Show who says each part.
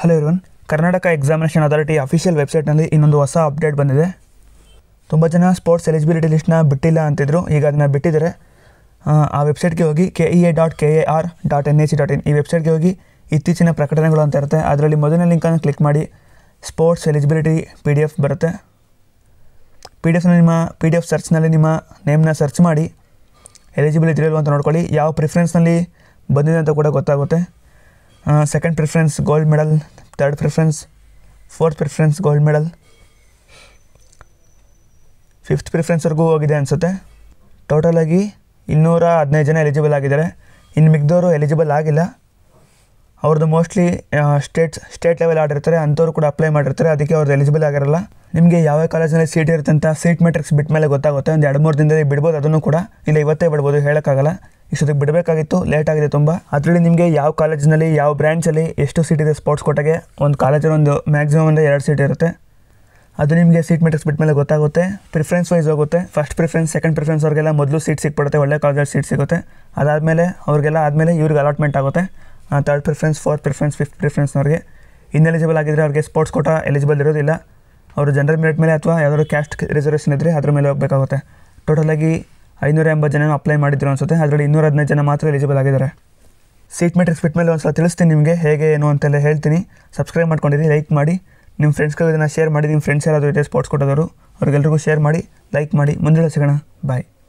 Speaker 1: hello ಇವನ್ Karnataka examination authority official ವೆಬ್ಸೈಟ್ನಲ್ಲಿ ಇನ್ನೊಂದು ಹೊಸ ಅಪ್ಡೇಟ್ ಬಂದಿದೆ ತುಂಬ ಜನ ಸ್ಪೋರ್ಟ್ಸ್ ಎಲಿಜಿಬಿಲಿಟಿ ಲಿಸ್ಟ್ನ ಬಿಟ್ಟಿಲ್ಲ ಅಂತಿದ್ರು ಈಗ ಅದನ್ನು ಬಿಟ್ಟಿದ್ದಾರೆ ಆ, ಆ ವೆಬ್ಸೈಟ್ಗೆ ಹೋಗಿ K E A dot K A R dot N H dot in ಈ ವೆಬ್ಸೈಟ್ಗೆ ಹೋಗಿ ಇತ್ತೀಚಿನ ಪ್ರಕಟಣೆಗಳು ಅಂತ ಇರುತ್ತೆ ಅದರಲ್ಲಿ ಮೊದಲನೇ ಲಿಂಕನ್ನು ಕ್ಲಿಕ್ ಮಾಡಿ sports eligibility P D F ಬರುತ್ತೆ ಪಿ ಡಿ ಎಫ್ನ ನಿಮ್ಮ ಪಿ ಡಿ ಎಫ್ ಸರ್ಚ್ನಲ್ಲಿ ನಿಮ್ಮ ನೇಮ್ನ ಸರ್ಚ್ ಮಾಡಿ ಎಲಿಜಿಬಲ್ ಇದ್ರಿಲ್ವ ಅಂತ ನೋಡ್ಕೊಳ್ಳಿ ಯಾವ ಪ್ರಿಫರೆನ್ಸ್ನಲ್ಲಿ ಬಂದಿದೆ ಅಂತ ಕೂಡ ಗೊತ್ತಾಗುತ್ತೆ second preference gold medal third preference fourth preference gold medal fifth ಪ್ರಿಫರೆನ್ಸ್ವರೆಗೂ ಹೋಗಿದೆ ಅನಿಸುತ್ತೆ ಟೋಟಲಾಗಿ ಇನ್ನೂರ ಹದಿನೈದು ಜನ ಎಲಿಜಿಬಲ್ ಆಗಿದ್ದಾರೆ ಇನ್ನು ಮಿಕ್ದವರು ಎಲಿಜಿಬಲ್ ಆಗಿಲ್ಲ ಅವ್ರದ್ದು ಮೋಸ್ಟ್ಲಿ ಸ್ಟೇಟ್ ಸ್ಟೇಟ್ ಲೆವೆಲ್ ಆಡಿರ್ತಾರೆ ಅಂಥವ್ರು ಕೂಡ ಅಪ್ಲೈ ಮಾಡಿರ್ತಾರೆ ಅದಕ್ಕೆ ಅವ್ರದ್ದು ಎಲಿಜಿಬಲ್ ಆಗಿರಲ್ಲ ನಿಮಗೆ ಯಾವ ಕಾಲೇಜಿನಲ್ಲಿ ಸೀಟ್ ಇರುತ್ತೆ ಅಂತ ಸೀಟ್ ಮೆಟ್ರಿಕ್ಸ್ ಬಿಟ್ಟ ಮೇಲೆ ಗೊತ್ತಾಗುತ್ತೆ ಒಂದು ಎರಡು ಮೂರು ದಿನದಲ್ಲಿ ಬಿಡ್ಬೋದು ಅದನ್ನು ಕೂಡ ಇಲ್ಲ ಇವತ್ತೇ ಬಿಡ್ಬೋದು ಹೇಳೋಕ್ಕಾಗಲ್ಲ ಇಷ್ಟೊತ್ತಿಗೆ ಬಿಡಬೇಕಾಗಿತ್ತು ಲೇಟ್ ಆಗಿದೆ ತುಂಬ ಅದರಲ್ಲಿ ನಿಮಗೆ ಯಾವ ಕಾಲೇಜಿನಲ್ಲಿ ಯಾವ ಬ್ರ್ಯಾಂಚಲ್ಲಿ ಎಷ್ಟು ಸೀಟ್ ಇದೆ ಸ್ಪೋರ್ಟ್ಸ್ ಕೋಟಾಗೆ ಒಂದು ಕಾಲೇಜಲ್ಲಿ ಒಂದು ಮ್ಯಾಕ್ಸಿಮಮ್ ಒಂದು ಎರಡು ಸೀಟ್ ಇರುತ್ತೆ ಅದು ನಿಮಗೆ ಸೀಟ್ ಮೆಟ್ರಿಕ್ಸ್ ಬಿಟ್ಟ ಮೇಲೆ ಗೊತ್ತಾಗುತ್ತೆ ಪ್ರಿಫರೆನ್ಸ್ ವೈಸ್ ಹೋಗುತ್ತೆ ಫಸ್ಟ್ ಪ್ರಿಫರೆನ್ಸ್ ಸೆಕೆಂಡ್ ಪ್ರಿಫರೆನ್ಸ್ ಅವ್ರಿಗೆಲ್ಲ ಮೊದಲು ಸೀಟ್ ಸಿಕ್ಬಿಡುತ್ತೆ ಒಳ್ಳೆ ಕಾಲೇಜಲ್ಲಿ ಸೀಟ್ ಸಿಗುತ್ತೆ ಅದಾದಮೇಲೆ ಅವ್ರಿಗೆಲ್ಲ ಆದಮೇಲೆ ಇವ್ರಿಗೆ ಅಲಾಟ್ಮೆಂಟ್ ಆಗುತ್ತೆ third preference fourth preference fifth ಪ್ರಿಫರೆನ್ಸ್ನವ್ರಿಗೆ ಇನ್ಎಲಿಜಿಬಲ್ ಆಗಿದ್ದರೆ ಅವ್ರಿಗೆ ಸ್ಪೋರ್ಟ್ಸ್ ಕೋಟಾ ಎಲಿಜಿಬಲ್ ಇರೋದಿಲ್ಲ ಅವರು ಜನರಲ್ ಮೆರಿಟ್ ಮೇಲೆ ಅಥವಾ ಯಾವ್ದಾದ್ರು ಕ್ಯಾಸ್ಟ್ ರಿಸರ್ವೇಷನ್ ಇದ್ದರೆ ಅದ್ರ ಮೇಲೆ ಹೋಗಬೇಕಾಗುತ್ತೆ ಟೋಟಲಾಗಿ ಐನೂರ ಎಂಬತ್ತು ಜನ ಅಪ್ಲೈ ಮಾಡಿದ್ರು ಅನಿಸುತ್ತೆ ಅದರಲ್ಲಿ ಇನ್ನೂರ ಹದಿನೈದು ಜನ ಮಾತ್ರ ಎಲಿಜಿಬಲ್ ಆಗಿದ್ದಾರೆ ಸೀಟ್ ಮೆಟ್ರಿಕ್ಸ್ ಬಿಟ್ಟ ಮೇಲೆ ಒಂದು ಸಲ ತಿಳಿಸ್ತೀನಿ ನಿಮಗೆ ಹೇಗೆ ಏನು ಅಂತೆಲ್ಲ ಹೇಳ್ತೀನಿ ಸಬ್ಸ್ಕ್ರೈಬ್ ಮಾಡ್ಕೊಂಡಿರಿ ಲೈಕ್ ಮಾಡಿ ನಿಮ್ಮ ಫ್ರೆಂಡ್ಸ್ಗಳು ಇದನ್ನು ಶೇರ್ ಮಾಡಿ ನಿಮ್ಮ ಫ್ರೆಂಡ್ಸ್ ಯಾರಾದರೂ ಇದೆ ಸ್ಪೋರ್ಟ್ಸ್ ಕೊಟ್ಟೋದವರು ಅವ್ರಿಗೆಲ್ರಿಗೂ ಶೇರ್ ಮಾಡಿ ಲೈಕ್ ಮಾಡಿ ಮುಂದೆ ಸಿಗೋಣ ಬಾಯ್